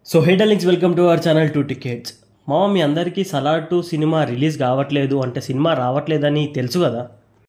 so hey links welcome to our channel two tickets మా మీ అందరికీ సలార్ టూ సినిమా రిలీజ్ కావట్లేదు అంటే సినిమా రావట్లేదని తెలుసు కదా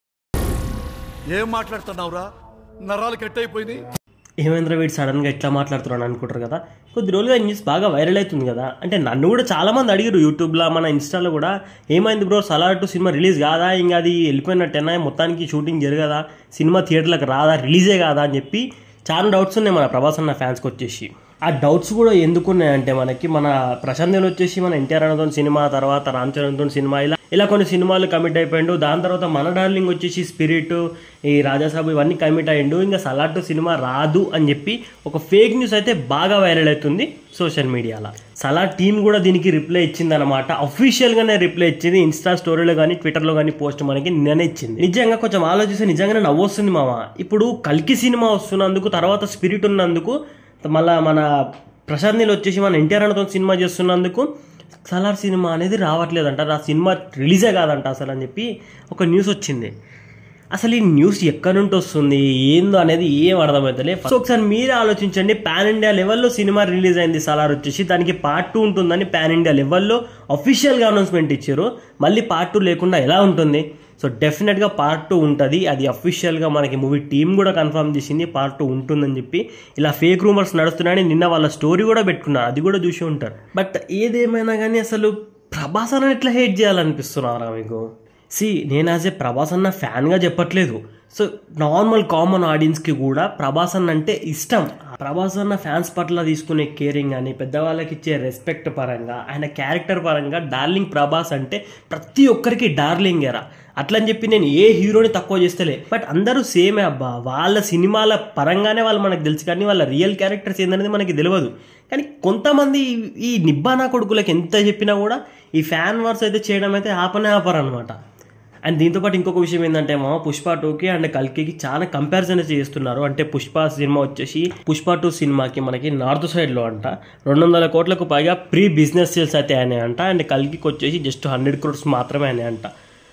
ఏం మాట్లాడుతున్నావురా నరాలు కట్ అయిపోయినాయి ఏమేంద్ర వీడు సడన్గా ఎట్లా మాట్లాడుతున్నాను అనుకుంటారు కదా కొద్ది రోజులుగా ఈ న్యూస్ బాగా వైరల్ అవుతుంది కదా అంటే నన్ను కూడా చాలా మంది అడిగారు యూట్యూబ్లో మన ఇన్స్టాలో కూడా ఏమైంది bro Salaar two cinema release కాదా ఇంకా అది వెళ్ళిపోయినట్టేనా మొత్తానికి షూటింగ్ జరగదా సినిమా థియేటర్లకు రాదా రిలీజే కాదా అని చెప్పి చాలా డౌట్స్ ఉన్నాయి మన ప్రభాస్ అన్న ఫ్యాన్స్కి వచ్చేసి ఆ డౌట్స్ కూడా ఎందుకున్నాయంటే మనకి మన ప్రశాంత్ నీల్ వచ్చేసి మన ఎన్టీఆర్ అన్నతో సినిమా తర్వాత రామ్ చరణ్తో సినిమా ఇలా ఇలా కొన్ని సినిమాలు కమిట్ అయిపోయిండు దాని తర్వాత మన డార్లింగ్ వచ్చేసి స్పిరిట్ ఈ రాజాసాబు ఇవన్నీ కమిట్ అయ్యిండు ఇంకా సలాట్ సినిమా రాదు అని చెప్పి ఒక ఫేక్ న్యూస్ అయితే బాగా వైరల్ అవుతుంది సోషల్ మీడియాలో సలార్ టీం కూడా దీనికి రిప్లై ఇచ్చింది అనమాట అఫీషియల్గానే రిప్లై ఇచ్చింది ఇన్స్టా స్టోరీలో కానీ ట్విట్టర్లో కానీ పోస్ట్ మనకి నిన్ననే ఇచ్చింది నిజంగా కొంచెం ఆలోచిస్తే నిజంగానే నవ్వు వస్తుంది మామ ఇప్పుడు కల్కి సినిమా వస్తున్నందుకు తర్వాత స్పిరిట్ ఉన్నందుకు మళ్ళా మన ప్రశాంత్ నీల్ వచ్చేసి మన ఎన్టీఆర్ అన్నతో సినిమా చేస్తున్నందుకు సలార్ సినిమా అనేది రావట్లేదంట ఆ సినిమా రిలీజే కాదంట అసలు అని చెప్పి ఒక న్యూస్ వచ్చింది అసలు ఈ న్యూస్ ఎక్కడి నుండి వస్తుంది ఏందో అనేది ఏం అర్థమవుతలే సో ఒకసారి మీరే ఆలోచించండి పాన్ ఇండియా లెవెల్లో సినిమా రిలీజ్ అయింది సలార్ వచ్చేసి దానికి పార్ట్ టూ ఉంటుందని పాన్ ఇండియా లెవెల్లో అఫీషియల్గా అనౌన్స్మెంట్ ఇచ్చారు మళ్ళీ పార్ట్ టూ లేకుండా ఎలా ఉంటుంది సో డెఫినెట్గా పార్ట్ టూ ఉంటుంది అది అఫీషియల్గా మనకి మూవీ టీం కూడా కన్ఫర్మ్ చేసింది పార్ట్ టూ ఉంటుందని చెప్పి ఇలా ఫేక్ రూమర్స్ నడుస్తున్నాయని నిన్న వాళ్ళ స్టోరీ కూడా పెట్టుకున్నారు అది కూడా చూసి ఉంటారు బట్ ఏదేమైనా కానీ అసలు ప్రభాస్ అన్న ఎట్లా హేట్ చేయాలనిపిస్తున్నారా మీకు సి నేను యాజ్ ఏ ప్రభాస్ అన్న ఫ్యాన్గా చెప్పట్లేదు సో నార్మల్ కామన్ ఆడియన్స్కి కూడా ప్రభాస్ అన్న అంటే ఇష్టం ప్రభాస్ అన్న ఫ్యాన్స్ పట్ల తీసుకునే కేరింగ్ అని పెద్దవాళ్ళకి ఇచ్చే రెస్పెక్ట్ పరంగా ఆయన క్యారెక్టర్ పరంగా డార్లింగ్ ప్రభాస్ అంటే ప్రతి ఒక్కరికి డార్లింగ్ ఎరా అట్లని చెప్పి నేను ఏ హీరోని తక్కువ చేస్తలే బట్ అందరూ సేమే అబ్బా వాళ్ళ సినిమాల పరంగానే వాళ్ళు మనకు తెలుసు కానీ వాళ్ళ రియల్ క్యారెక్టర్స్ ఏందనేది మనకి తెలియదు కానీ కొంతమంది ఈ నిబ్బానా కొడుకులకు ఎంత చెప్పినా కూడా ఈ ఫ్యాన్ వార్స్ అయితే చేయడం అయితే ఆపనే ఆపరు అనమాట అండ్ దీంతోపాటు ఇంకొక విషయం ఏంటంటే మా పుష్ప టూకి అండ్ కల్కికి చాలా కంపారిజన్ చేస్తున్నారు అంటే పుష్ప సినిమా వచ్చేసి పుష్ప టూ సినిమాకి మనకి నార్త్ సైడ్లో అంట రెండు వందల కోట్లకు పైగా ప్రీ బిజినెస్ సేల్స్ అయితే అయినాయి అంట అండ్ కల్కికి వచ్చేసి జస్ట్ హండ్రెడ్ క్రోర్స్ మాత్రమే అయినాయి అంట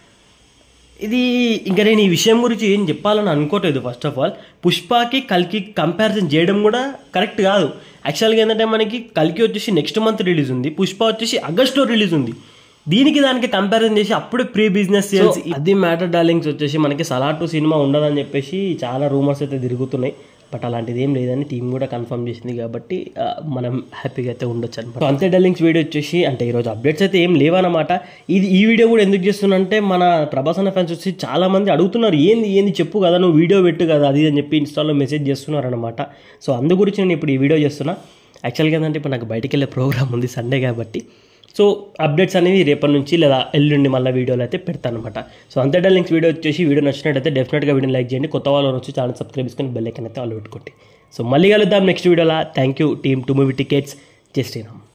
ఇది ఇంకా నేను ఈ విషయం గురించి ఏం చెప్పాలని అనుకోవట్లేదు ఫస్ట్ ఆఫ్ ఆల్ పుష్పకి కల్కి కంపారిజన్ చేయడం కూడా కరెక్ట్ కాదు యాక్చువల్గా ఏంటంటే మనకి కల్కి వచ్చేసి నెక్స్ట్ మంత్ రిలీజ్ ఉంది పుష్ప వచ్చేసి ఆగస్ట్లో రిలీజ్ ఉంది దీనికి దానికి కంపారిజన్ చేసి అప్పుడే ప్రీ బిజినెస్ సేల్స్ అది మ్యాటర్ డార్లింగ్స్ వచ్చేసి మనకి సలాటు సినిమా ఉండదని చెప్పేసి చాలా రూమర్స్ అయితే తిరుగుతున్నాయి బట్ అలాంటిది ఏం లేదని టీం కూడా కన్ఫర్మ్ చేసింది కాబట్టి ఆ, మనం హ్యాపీగా అయితే ఉండొచ్చు అనమాట సో అంతే డల్లింగ్స్ వీడియో వచ్చేసి అంటే ఈరోజు అప్డేట్స్ అయితే ఏం లేవన్నమాట ఇది ఈ వీడియో కూడా ఎందుకు చేస్తున్నంటే మన ప్రభాస్ అన్న ఫ్యాన్స్ వచ్చి చాలా మంది అడుగుతున్నారు ఏంది ఏంది చెప్పు కదా నువ్వు వీడియో పెట్టు కదా అది అని చెప్పి ఇన్స్టాలో మెసేజ్ చేస్తున్నారు అనమాట సో అందు గురించి నేను ఇప్పుడు ఈ వీడియో చేస్తున్నా యాక్చువల్గా ఏంటంటే ఇప్పుడు నాకు బయటికి వెళ్ళే ప్రోగ్రామ్ ఉంది సండే కాబట్టి సో అప్డేట్స్ అనేవి రేపటి నుంచి లేదా ఎల్లుండి మళ్ళీ వీడియోలు అయితే పెడతాను అనమాట సో అంతే లింక్స్ వీడియో వచ్చేసి వీడియో నచ్చినట్టయితే డెఫినెట్గా వీడియో లైక్ చేయండి కొత్త వాళ్ళు వచ్చి ఛానల్ సబ్స్క్రైబ్ చేసుకొని బెల్ ఐకన్ అయితే వాళ్ళు పెట్టుకోండి సో మళ్ళీ కలుద్దాం నెక్స్ట్ వీడియోలో thank you team to movie tickets జై శ్రీరామ్